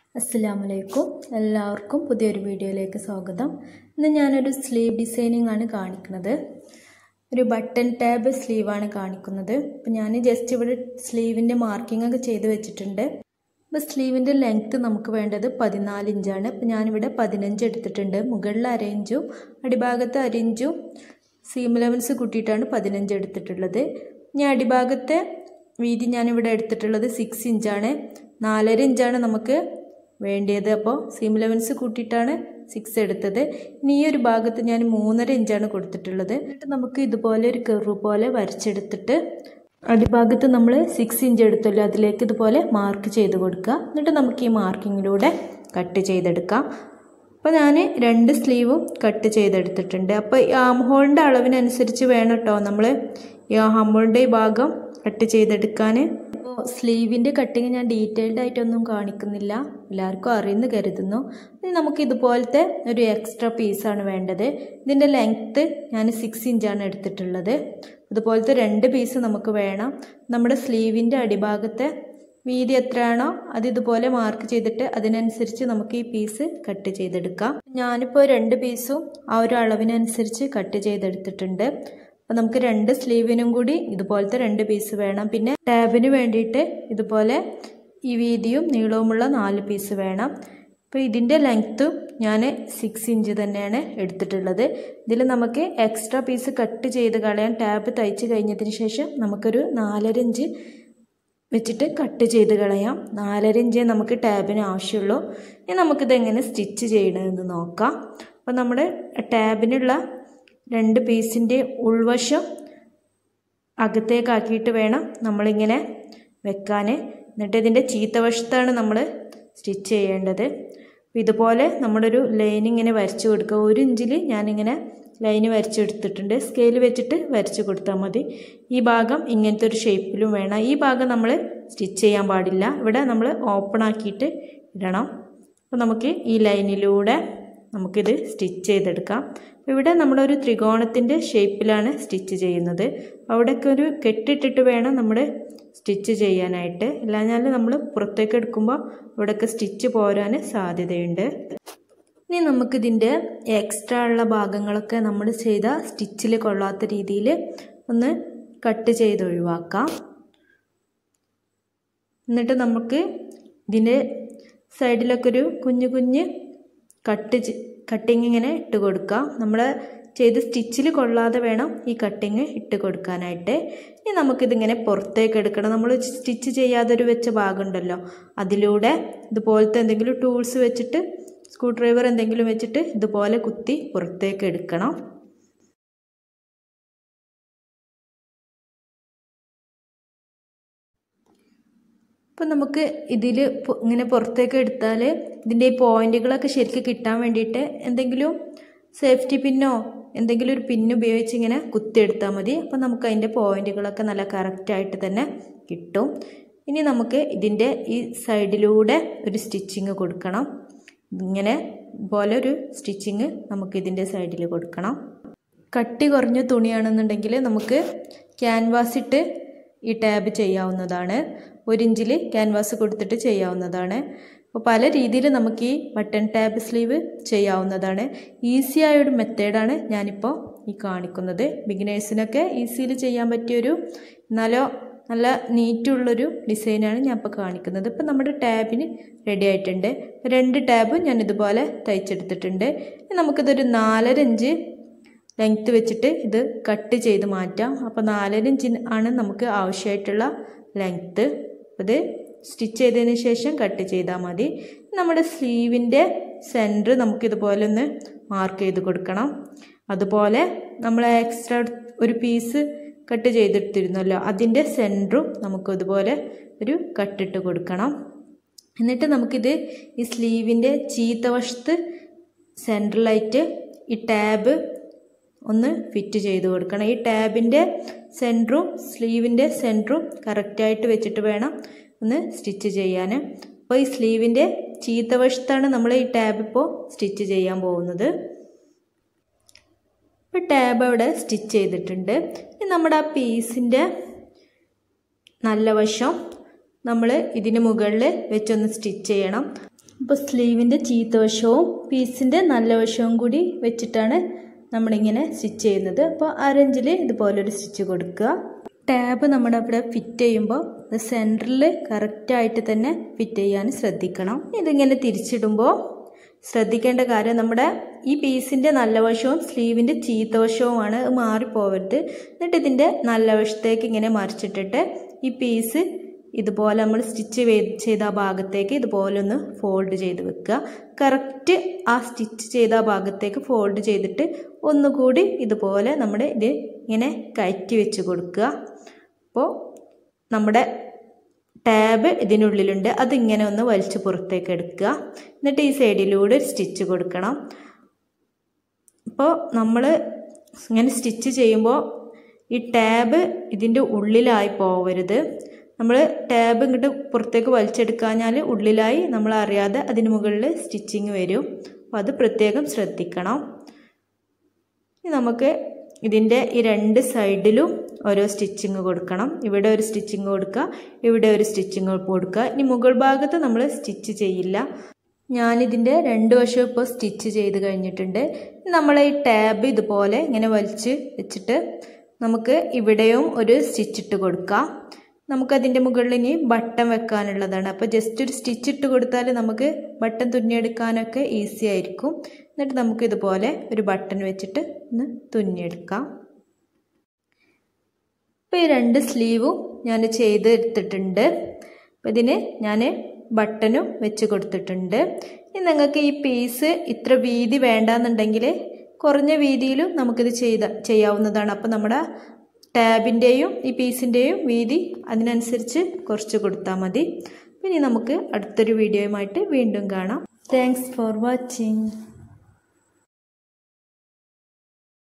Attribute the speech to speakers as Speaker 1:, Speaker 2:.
Speaker 1: അസ്സലാമലൈക്കും എല്ലാവർക്കും പുതിയൊരു വീഡിയോയിലേക്ക് സ്വാഗതം ഇന്ന് ഞാനൊരു സ്ലീവ് ഡിസൈനിങ് ആണ് കാണിക്കുന്നത് ഒരു ബട്ടൺ ടാബ് സ്ലീവാണ് കാണിക്കുന്നത് അപ്പോൾ ഞാൻ ജസ്റ്റ് ഇവിടെ സ്ലീവിൻ്റെ മാർക്കിംഗ് ഒക്കെ ചെയ്ത് വെച്ചിട്ടുണ്ട് അപ്പോൾ സ്ലീവിൻ്റെ ലെങ്ത്ത് നമുക്ക് വേണ്ടത് പതിനാല് ഇഞ്ചാണ് അപ്പോൾ ഞാനിവിടെ പതിനഞ്ച് എടുത്തിട്ടുണ്ട് മുകളിൽ അരയിഞ്ചും അടിഭാഗത്ത് അരയിഞ്ചും സീം ലെവൻസ് കൂട്ടിയിട്ടാണ് പതിനഞ്ച് എടുത്തിട്ടുള്ളത് ഇനി അടിഭാഗത്തെ വീതി ഞാനിവിടെ എടുത്തിട്ടുള്ളത് സിക്സ് ഇഞ്ചാണ് നാലര ഇഞ്ചാണ് നമുക്ക് വേണ്ടിയത് അപ്പോൾ സീം ലെവൻസ് കൂട്ടിയിട്ടാണ് സിക്സ് എടുത്തത് ഇനി ഈ ഒരു ഭാഗത്ത് ഞാൻ മൂന്നര ഇഞ്ചാണ് കൊടുത്തിട്ടുള്ളത് എന്നിട്ട് നമുക്ക് ഇതുപോലെ ഒരു കെറു പോലെ വരച്ചെടുത്തിട്ട് അടിഭാഗത്ത് നമ്മൾ സിക്സ് ഇഞ്ച് എടുത്തല്ലോ അതിലേക്ക് ഇതുപോലെ മാർക്ക് ചെയ്ത് കൊടുക്കുക എന്നിട്ട് നമുക്ക് ഈ മാർക്കിങ്ങിലൂടെ കട്ട് ചെയ്തെടുക്കാം അപ്പോൾ ഞാൻ രണ്ട് സ്ലീവും കട്ട് ചെയ്തെടുത്തിട്ടുണ്ട് അപ്പോൾ ഈ ആം ഹോളിൻ്റെ അളവിനനുസരിച്ച് വേണം കേട്ടോ നമ്മൾ ഈ ആം ഹോളിൻ്റെ ഈ ഭാഗം കട്ട് ചെയ്തെടുക്കാൻ അപ്പോൾ സ്ലീവിൻ്റെ കട്ടിങ് ഞാൻ ഡീറ്റെയിൽഡ് ആയിട്ടൊന്നും കാണിക്കുന്നില്ല എല്ലാവർക്കും അറിയുന്നു കരുതുന്നു ഇനി നമുക്ക് ഇതുപോലത്തെ ഒരു എക്സ്ട്രാ പീസാണ് വേണ്ടത് ഇതിൻ്റെ ലെങ്ത്ത് ഞാൻ സിക്സ് ഇഞ്ചാണ് എടുത്തിട്ടുള്ളത് അതുപോലത്തെ രണ്ട് പീസ് നമുക്ക് വേണം നമ്മുടെ സ്ലീവിൻ്റെ അടിഭാഗത്തെ വീതി എത്രയാണോ അത് ഇതുപോലെ മാർക്ക് ചെയ്തിട്ട് അതിനനുസരിച്ച് നമുക്ക് ഈ പീസ് കട്ട് ചെയ്തെടുക്കാം ഞാനിപ്പോൾ രണ്ട് പീസും ആ ഒരു അളവിനനുസരിച്ച് കട്ട് ചെയ്തെടുത്തിട്ടുണ്ട് അപ്പോൾ നമുക്ക് രണ്ട് സ്ലീവിനും കൂടി ഇതുപോലത്തെ രണ്ട് പീസ് വേണം പിന്നെ ടാബിന് വേണ്ടിയിട്ട് ഇതുപോലെ ഈ വീതിയും നീളവുമുള്ള നാല് പീസ് വേണം അപ്പോൾ ഇതിൻ്റെ ലെങ്ത്തും ഞാൻ സിക്സ് ഇഞ്ച് തന്നെയാണ് എടുത്തിട്ടുള്ളത് ഇതിൽ നമുക്ക് എക്സ്ട്രാ പീസ് കട്ട് ചെയ്ത് കളയാൻ ടാബ് തയ്ച്ച് കഴിഞ്ഞതിന് ശേഷം നമുക്കൊരു നാലര ഇഞ്ച് വെച്ചിട്ട് കട്ട് ചെയ്ത് കളയാം നാലര ഇഞ്ചേ നമുക്ക് ടാബിന് ആവശ്യമുള്ളൂ ഇനി നമുക്കിത് എങ്ങനെ സ്റ്റിച്ച് ചെയ്യണമെന്ന് നോക്കാം അപ്പോൾ നമ്മുടെ ടാബിനുള്ള രണ്ട് പീസിൻ്റെ ഉൾവശം അകത്തേക്കാക്കിയിട്ട് വേണം നമ്മളിങ്ങനെ വെക്കാൻ എന്നിട്ട് ഇതിൻ്റെ ചീത്തവശത്താണ് നമ്മൾ സ്റ്റിച്ച് ചെയ്യേണ്ടത് ഇതുപോലെ നമ്മളൊരു ലൈൻ ഇങ്ങനെ വരച്ചു കൊടുക്കുക ഒരു ഇഞ്ചിൽ ഞാനിങ്ങനെ ലൈന് വരച്ചെടുത്തിട്ടുണ്ട് സ്കെയിൽ വെച്ചിട്ട് വരച്ച് കൊടുത്താൽ മതി ഈ ഭാഗം ഇങ്ങനത്തെ ഒരു ഷേപ്പിലും വേണം ഈ ഭാഗം നമ്മൾ സ്റ്റിച്ച് ചെയ്യാൻ പാടില്ല ഇവിടെ നമ്മൾ ഓപ്പൺ ആക്കിയിട്ട് ഇടണം അപ്പോൾ നമുക്ക് ഈ ലൈനിലൂടെ നമുക്കിത് സ്റ്റിച്ച് ചെയ്തെടുക്കാം ഇവിടെ നമ്മളൊരു ത്രികോണത്തിൻ്റെ ഷേപ്പിലാണ് സ്റ്റിച്ച് ചെയ്യുന്നത് അവിടെയൊക്കെ ഒരു കെട്ടിട്ടിട്ട് വേണം നമ്മൾ സ്റ്റിച്ച് ചെയ്യാനായിട്ട് അല്ലാഞ്ഞാൽ നമ്മൾ പുറത്തേക്ക് എടുക്കുമ്പോൾ ഇവിടെയൊക്കെ സ്റ്റിച്ച് പോരാൻ സാധ്യതയുണ്ട് ഇനി നമുക്കിതിൻ്റെ എക്സ്ട്രാ ഉള്ള ഭാഗങ്ങളൊക്കെ നമ്മൾ ചെയ്ത സ്റ്റിച്ചിൽ കൊള്ളാത്ത രീതിയിൽ ഒന്ന് കട്ട് ചെയ്ത് ഒഴിവാക്കാം എന്നിട്ട് നമുക്ക് ഇതിൻ്റെ സൈഡിലൊക്കെ ഒരു കുഞ്ഞു കുഞ്ഞ് കട്ട് കട്ടിങ് ഇങ്ങനെ ഇട്ട് കൊടുക്കാം നമ്മൾ ചെയ്ത് സ്റ്റിച്ചിൽ കൊള്ളാതെ വേണം ഈ കട്ടിങ് ഇട്ട് കൊടുക്കാനായിട്ട് ഇനി നമുക്കിതിങ്ങനെ പുറത്തേക്ക് എടുക്കണം നമ്മൾ സ്റ്റിച്ച് ചെയ്യാതൊരു വെച്ച ഭാഗമുണ്ടല്ലോ അതിലൂടെ ഇതുപോലത്തെ എന്തെങ്കിലും ടൂൾസ് വെച്ചിട്ട് സ്ക്രൂ ഡ്രൈവർ എന്തെങ്കിലും വെച്ചിട്ട് ഇതുപോലെ കുത്തി പുറത്തേക്ക് എടുക്കണം ഇപ്പം നമുക്ക് ഇതിൽ ഇങ്ങനെ പുറത്തേക്ക് എടുത്താൽ ഇതിൻ്റെ ഈ പോയിന്റുകളൊക്കെ ശരിക്കും കിട്ടാൻ വേണ്ടിയിട്ട് എന്തെങ്കിലും സേഫ്റ്റി പിന്നോ എന്തെങ്കിലും ഒരു പിന്ന് ഉപയോഗിച്ച് ഇങ്ങനെ കുത്തിയെടുത്താൽ മതി അപ്പം നമുക്ക് അതിൻ്റെ പോയിന്റുകളൊക്കെ നല്ല കറക്റ്റായിട്ട് തന്നെ കിട്ടും ഇനി നമുക്ക് ഇതിൻ്റെ ഈ സൈഡിലൂടെ ഒരു സ്റ്റിച്ചിങ് കൊടുക്കണം ഇങ്ങനെ പോലെ ഒരു സ്റ്റിച്ചിങ് നമുക്ക് ഇതിൻ്റെ സൈഡിൽ കൊടുക്കണം കട്ടി കുറഞ്ഞ തുണിയാണെന്നുണ്ടെങ്കിൽ നമുക്ക് ക്യാൻവാസ് ഇട്ട് ഈ ടാബ് ചെയ്യാവുന്നതാണ് ഒരു ഇഞ്ചിൽ ക്യാൻവാസ് കൊടുത്തിട്ട് ചെയ്യാവുന്നതാണ് അപ്പോൾ പല രീതിയിൽ നമുക്ക് ഈ ബട്ടൺ ടാബ് സ്ലീവ് ചെയ്യാവുന്നതാണ് ഈസി ആയ ഒരു മെത്തേഡാണ് ഞാനിപ്പോൾ ഈ കാണിക്കുന്നത് ബിഗിനേഴ്സിനൊക്കെ ഈസിയിൽ ചെയ്യാൻ പറ്റിയൊരു എന്നാലോ നല്ല നീറ്റുള്ളൊരു ഡിസൈനാണ് ഞാൻ ഇപ്പോൾ കാണിക്കുന്നത് ഇപ്പം നമ്മുടെ ടാബിന് റെഡി ആയിട്ടുണ്ട് രണ്ട് ടാബും ഞാൻ ഇതുപോലെ തയ്ച്ചെടുത്തിട്ടുണ്ട് നമുക്കിതൊരു നാലര ഇഞ്ച് ലെങ്ത്ത് വെച്ചിട്ട് ഇത് കട്ട് ചെയ്ത് മാറ്റാം അപ്പോൾ നാലര ഇഞ്ച് ആണ് നമുക്ക് ആവശ്യമായിട്ടുള്ള ലെങ്ത്ത് ഇത് സ്റ്റിച്ച് ചെയ്തതിന് ശേഷം കട്ട് ചെയ്താൽ മതി നമ്മുടെ സ്ലീവിൻ്റെ സെൻറ്റർ നമുക്കിതുപോലെ ഒന്ന് മാർക്ക് ചെയ്ത് കൊടുക്കണം അതുപോലെ നമ്മൾ എക്സ്ട്രാ ഒരു പീസ് കട്ട് ചെയ്തെടുത്തിരുന്നല്ലോ അതിൻ്റെ സെൻറ്ററും നമുക്ക് ഇതുപോലെ ഒരു കട്ടിട്ട് കൊടുക്കണം എന്നിട്ട് നമുക്കിത് ഈ സ്ലീവിൻ്റെ ചീത്തവശത്ത് സെൻട്രലായിട്ട് ഈ ടാബ് ഒന്ന് ഫിറ്റ് ചെയ്ത് കൊടുക്കണം ഈ ടാബിൻ്റെ സെൻറ്ററും സ്ലീവിൻ്റെ സെൻറ്ററും കറക്റ്റായിട്ട് വെച്ചിട്ട് വേണം ഒന്ന് സ്റ്റിച്ച് ചെയ്യാൻ അപ്പോൾ ഈ സ്ലീവിൻ്റെ ചീത്തവശത്താണ് നമ്മൾ ഈ ടാബ് ഇപ്പോൾ സ്റ്റിച്ച് ചെയ്യാൻ പോകുന്നത് ഇപ്പോൾ ടാബ് അവിടെ സ്റ്റിച്ച് ചെയ്തിട്ടുണ്ട് ഇനി നമ്മുടെ ആ പീസിൻ്റെ നല്ല വശം നമ്മൾ ഇതിന് മുകളിൽ വെച്ചൊന്ന് സ്റ്റിച്ച് ചെയ്യണം അപ്പോൾ സ്ലീവിൻ്റെ ചീത്ത വശവും പീസിൻ്റെ നല്ല വശവും കൂടി വെച്ചിട്ടാണ് നമ്മളിങ്ങനെ സ്റ്റിച്ച് ചെയ്യുന്നത് അപ്പോൾ അരഞ്ചിൽ ഇതുപോലൊരു സ്റ്റിച്ച് കൊടുക്കുക ടാബ് നമ്മുടെ അവിടെ ഫിറ്റ് ചെയ്യുമ്പോൾ ഇത് സെൻറ്ററിൽ കറക്റ്റായിട്ട് തന്നെ ഫിറ്റ് ചെയ്യാൻ ശ്രദ്ധിക്കണം ഇതിങ്ങനെ തിരിച്ചിടുമ്പോൾ ശ്രദ്ധിക്കേണ്ട കാര്യം നമ്മുടെ ഈ പീസിൻ്റെ നല്ല വശവും സ്ലീവിൻ്റെ ചീത്ത വശവുമാണ് മാറിപ്പോവരുത് എന്നിട്ട് ഇതിൻ്റെ നല്ല വശത്തേക്ക് ഇങ്ങനെ മറിച്ചിട്ടിട്ട് ഈ പീസ് ഇതുപോലെ നമ്മൾ സ്റ്റിച്ച് ചെയ്ത ആ ഭാഗത്തേക്ക് ഇതുപോലെ ഒന്ന് ഫോൾഡ് ചെയ്ത് വെക്കുക കറക്റ്റ് ആ സ്റ്റിച്ച് ചെയ്ത ആ ഭാഗത്തേക്ക് ഫോൾഡ് ചെയ്തിട്ട് ഒന്നുകൂടി ഇതുപോലെ നമ്മുടെ ഇത് ഇങ്ങനെ കയറ്റി വെച്ച് കൊടുക്കുക അപ്പോൾ നമ്മുടെ ടാബ് ഇതിനുള്ളിലുണ്ട് അതിങ്ങനെ ഒന്ന് വലിച്ച് പുറത്തേക്ക് എടുക്കുക എന്നിട്ട് ഈ സൈഡിലൂടെ സ്റ്റിച്ച് കൊടുക്കണം അപ്പോൾ നമ്മൾ ഇങ്ങനെ സ്റ്റിച്ച് ചെയ്യുമ്പോൾ ഈ ടാബ് ഇതിൻ്റെ ഉള്ളിലായി പോവരുത് നമ്മൾ ടാബ് ഇങ്ങോട്ട് പുറത്തേക്ക് വലിച്ചെടുക്കാഞ്ഞാൽ ഉള്ളിലായി നമ്മൾ അറിയാതെ അതിന് മുകളിൽ സ്റ്റിച്ചിങ് വരും അപ്പോൾ അത് പ്രത്യേകം ശ്രദ്ധിക്കണം നമുക്ക് ഇതിൻ്റെ ഈ രണ്ട് സൈഡിലും ഓരോ സ്റ്റിച്ചിങ് കൊടുക്കണം ഇവിടെ ഒരു സ്റ്റിച്ചിങ് കൊടുക്കുക ഇവിടെ ഒരു സ്റ്റിച്ചിങ് കൊടുക്കുക ഇനി മുകൾ ഭാഗത്ത് നമ്മൾ സ്റ്റിച്ച് ചെയ്യില്ല ഞാനിതിൻ്റെ രണ്ട് വശവും ഇപ്പോൾ സ്റ്റിച്ച് ചെയ്ത് കഴിഞ്ഞിട്ടുണ്ട് നമ്മൾ ഈ ടാബ് ഇതുപോലെ ഇങ്ങനെ വലിച്ച് വെച്ചിട്ട് നമുക്ക് ഇവിടെയും ഒരു സ്റ്റിച്ച് ഇട്ട് കൊടുക്കാം നമുക്കതിൻ്റെ മുകളിൽ ഇനി ബട്ടൺ വെക്കാനുള്ളതാണ് അപ്പോൾ ജസ്റ്റ് ഒരു സ്റ്റിച്ച് ഇട്ട് കൊടുത്താൽ നമുക്ക് ബട്ടൺ തുന്നിയെടുക്കാനൊക്കെ ഈസി ആയിരിക്കും എന്നിട്ട് നമുക്ക് ഇതുപോലെ ഒരു ബട്ടൺ വെച്ചിട്ട് ഒന്ന് തുന്നിയെടുക്കാം ഇപ്പോൾ ഈ രണ്ട് സ്ലീവും ഞാൻ ചെയ്തെടുത്തിട്ടുണ്ട് അപ്പോൾ ഇതിന് ഞാൻ ബട്ടനും വെച്ച് കൊടുത്തിട്ടുണ്ട് ഇനി നിങ്ങൾക്ക് ഈ പീസ് ഇത്ര വീതി വേണ്ടാന്നുണ്ടെങ്കിൽ കുറഞ്ഞ വീതിയിലും നമുക്കിത് ചെയ്ത ചെയ്യാവുന്നതാണ് അപ്പോൾ നമ്മുടെ ടാബിൻ്റെയും ഈ പീസിൻ്റെയും വീതി അതിനനുസരിച്ച് കുറച്ച് കൊടുത്താൽ മതി ഇനി നമുക്ക് അടുത്തൊരു വീഡിയോയുമായിട്ട് വീണ്ടും കാണാം താങ്ക്സ് ഫോർ വാച്ചിങ്